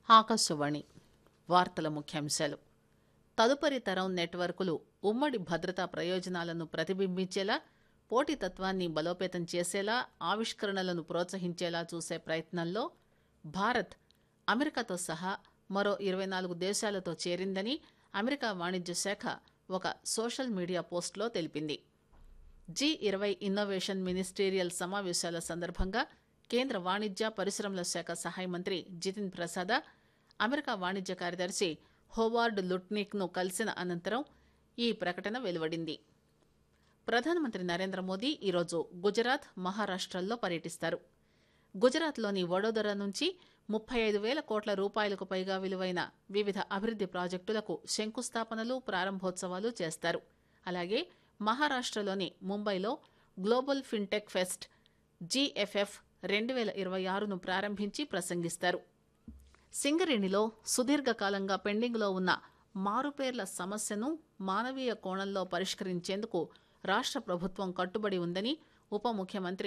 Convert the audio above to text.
ఆకాశవాణి వార్తల ముఖ్యాంశాలు తదుపరి తరం నెట్వర్కులు ఉమ్మడి భద్రతా ప్రయోజనాలను ప్రతిబింబించేలా పోటీతత్వాన్ని బలోపేతం చేసేలా ఆవిష్కరణలను ప్రోత్సహించేలా చూసే ప్రయత్నంలో భారత్ అమెరికాతో సహా మరో ఇరవై నాలుగు దేశాలతో చేరిందని అమెరికా వాణిజ్య శాఖ ఒక సోషల్ మీడియా పోస్టులో తెలిపింది జీ ఇరవై ఇన్నోవేషన్ మినిస్టీరియల్ సమావేశాల సందర్భంగా కేంద్ర వాణిజ్య పరిశ్రమల శాఖ సహాయ మంత్రి జితిన్ ప్రసాద అమెరికా వాణిజ్య కార్యదర్శి హోవార్డ్ లుట్నిక్ ను కలిసిన అనంతరం ఈ ప్రకటన వెలువడింది ప్రధానమంత్రి నరేంద్ర మోదీ ఈరోజు గుజరాత్ మహారాష్టల్లో పర్యటిస్తారు గుజరాత్లోని వడోదర నుంచి ముప్పై ఐదు వేల కోట్ల రూపాయలకు పైగా విలువైన వివిధ అభివృద్ది ప్రాజెక్టులకు శంకుస్థాపనలు ప్రారంభోత్సవాలు చేస్తారు అలాగే మహారాష్టలోని ముంబైలో గ్లోబల్ ఫిన్టెక్ ఫెస్ట్ జీఎఫ్ఎఫ్ రెండు వేల ఇరవై ఆరును ప్రారంభించి ప్రసంగిస్తారు సింగరేణిలో సుదీర్ఘకాలంగా పెండింగ్లో ఉన్న మారుపేర్ల సమస్యను మానవీయ కోణంలో పరిష్కరించేందుకు రాష్ట ప్రభుత్వం కట్టుబడి ఉందని ఉప ముఖ్యమంత్రి